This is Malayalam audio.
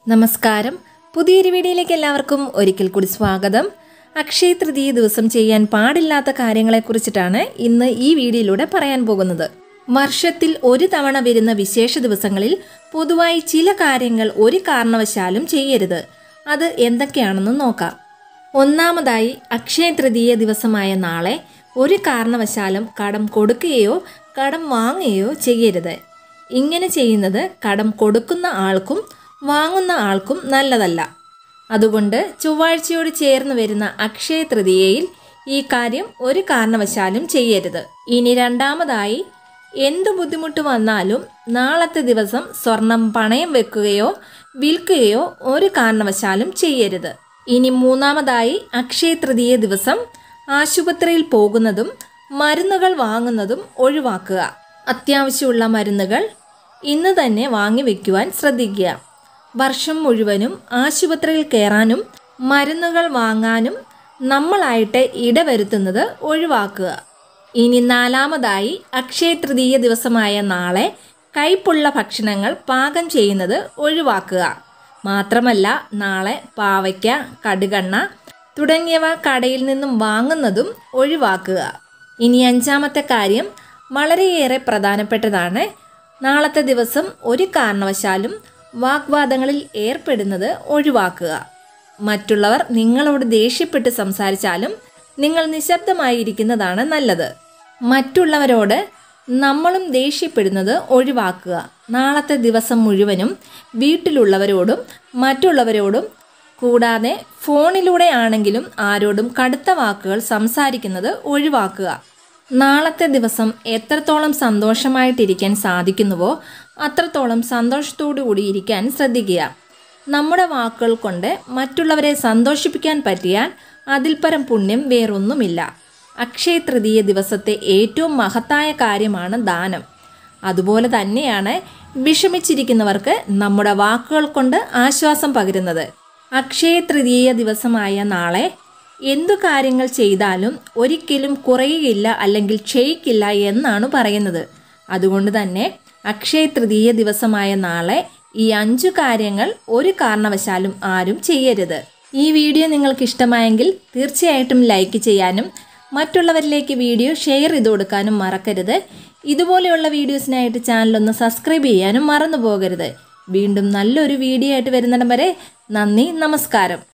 നമസ്കാരം പുതിയൊരു വീഡിയോയിലേക്ക് എല്ലാവർക്കും ഒരിക്കൽ കൂടി സ്വാഗതം അക്ഷയ തൃതീയ ദിവസം ചെയ്യാൻ പാടില്ലാത്ത കാര്യങ്ങളെക്കുറിച്ചിട്ടാണ് ഇന്ന് ഈ വീഡിയോയിലൂടെ പറയാൻ പോകുന്നത് വർഷത്തിൽ ഒരു തവണ വരുന്ന വിശേഷ ദിവസങ്ങളിൽ പൊതുവായി ചില കാര്യങ്ങൾ ഒരു കാരണവശാലും ചെയ്യരുത് അത് എന്തൊക്കെയാണെന്ന് നോക്കാം ഒന്നാമതായി അക്ഷയ തൃതീയ ദിവസമായ നാളെ ഒരു കാരണവശാലും കടം കൊടുക്കുകയോ കടം വാങ്ങുകയോ ചെയ്യരുത് ഇങ്ങനെ ചെയ്യുന്നത് കടം കൊടുക്കുന്ന ആൾക്കും വാങ്ങുന്ന ആൾക്കും നല്ലതല്ല അതുകൊണ്ട് ചൊവ്വാഴ്ചയോട് ചേർന്ന് വരുന്ന അക്ഷയ തൃതീയയിൽ ഈ കാര്യം ഒരു കാരണവശാലും ചെയ്യരുത് ഇനി രണ്ടാമതായി എന്തു ബുദ്ധിമുട്ട് വന്നാലും നാളത്തെ ദിവസം സ്വർണം പണയം വെക്കുകയോ വിൽക്കുകയോ ഒരു കാരണവശാലും ചെയ്യരുത് ഇനി മൂന്നാമതായി അക്ഷയ തൃതീയ ദിവസം ആശുപത്രിയിൽ പോകുന്നതും മരുന്നുകൾ വാങ്ങുന്നതും ഒഴിവാക്കുക അത്യാവശ്യമുള്ള മരുന്നുകൾ ഇന്ന് തന്നെ വാങ്ങി വെക്കുവാൻ ശ്രദ്ധിക്കുക വർഷം മുഴുവനും ആശുപത്രിയിൽ കയറാനും മരുന്നുകൾ വാങ്ങാനും നമ്മളായിട്ട് ഇടവരുത്തുന്നത് ഒഴിവാക്കുക ഇനി നാലാമതായി അക്ഷയ തൃതീയ ദിവസമായ നാളെ കയ്പുള്ള ഭക്ഷണങ്ങൾ പാകം ചെയ്യുന്നത് ഒഴിവാക്കുക മാത്രമല്ല നാളെ പാവയ്ക്ക കടുകണ്ണ തുടങ്ങിയവ കടയിൽ നിന്നും വാങ്ങുന്നതും ഒഴിവാക്കുക ഇനി അഞ്ചാമത്തെ കാര്യം വളരെയേറെ പ്രധാനപ്പെട്ടതാണ് നാളത്തെ ദിവസം ഒരു കാരണവശാലും വാഗ്വാദങ്ങളിൽ ഏർപ്പെടുന്നത് ഒഴിവാക്കുക മറ്റുള്ളവർ നിങ്ങളോട് ദേഷ്യപ്പെട്ട് സംസാരിച്ചാലും നിങ്ങൾ നിശബ്ദമായിരിക്കുന്നതാണ് നല്ലത് മറ്റുള്ളവരോട് നമ്മളും ദേഷ്യപ്പെടുന്നത് ഒഴിവാക്കുക നാളത്തെ ദിവസം മുഴുവനും വീട്ടിലുള്ളവരോടും മറ്റുള്ളവരോടും കൂടാതെ ഫോണിലൂടെ ആണെങ്കിലും ആരോടും കടുത്ത വാക്കുകൾ സംസാരിക്കുന്നത് ഒഴിവാക്കുക നാളത്തെ ദിവസം എത്രത്തോളം സന്തോഷമായിട്ടിരിക്കാൻ സാധിക്കുന്നുവോ അത്രത്തോളം സന്തോഷത്തോടു കൂടി ഇരിക്കാൻ ശ്രദ്ധിക്കുക നമ്മുടെ വാക്കുകൾ കൊണ്ട് മറ്റുള്ളവരെ സന്തോഷിപ്പിക്കാൻ പറ്റിയാൽ അതിൽ പരം പുണ്യം വേറൊന്നുമില്ല അക്ഷയ തൃതീയ ദിവസത്തെ ഏറ്റവും മഹത്തായ കാര്യമാണ് ദാനം അതുപോലെ തന്നെയാണ് വിഷമിച്ചിരിക്കുന്നവർക്ക് നമ്മുടെ വാക്കുകൾ കൊണ്ട് ആശ്വാസം പകരുന്നത് അക്ഷയ തൃതീയ ദിവസമായ നാളെ എന്തു കാര്യങ്ങൾ ചെയ്താലും ഒരിക്കലും കുറയുകയില്ല അല്ലെങ്കിൽ ക്ഷയിക്കില്ല എന്നാണ് പറയുന്നത് അതുകൊണ്ട് തന്നെ അക്ഷയ തൃതീയ ദിവസമായ നാളെ ഈ അഞ്ചു കാര്യങ്ങൾ ഒരു കാരണവശാലും ആരും ചെയ്യരുത് ഈ വീഡിയോ നിങ്ങൾക്ക് ഇഷ്ടമായെങ്കിൽ തീർച്ചയായിട്ടും ലൈക്ക് ചെയ്യാനും മറ്റുള്ളവരിലേക്ക് വീഡിയോ ഷെയർ ചെയ്ത് കൊടുക്കാനും മറക്കരുത് ഇതുപോലെയുള്ള വീഡിയോസിനായിട്ട് ചാനലൊന്ന് സബ്സ്ക്രൈബ് ചെയ്യാനും മറന്നു പോകരുത് വീണ്ടും നല്ലൊരു വീഡിയോ ആയിട്ട് വരുന്നിടം വരെ നന്ദി നമസ്കാരം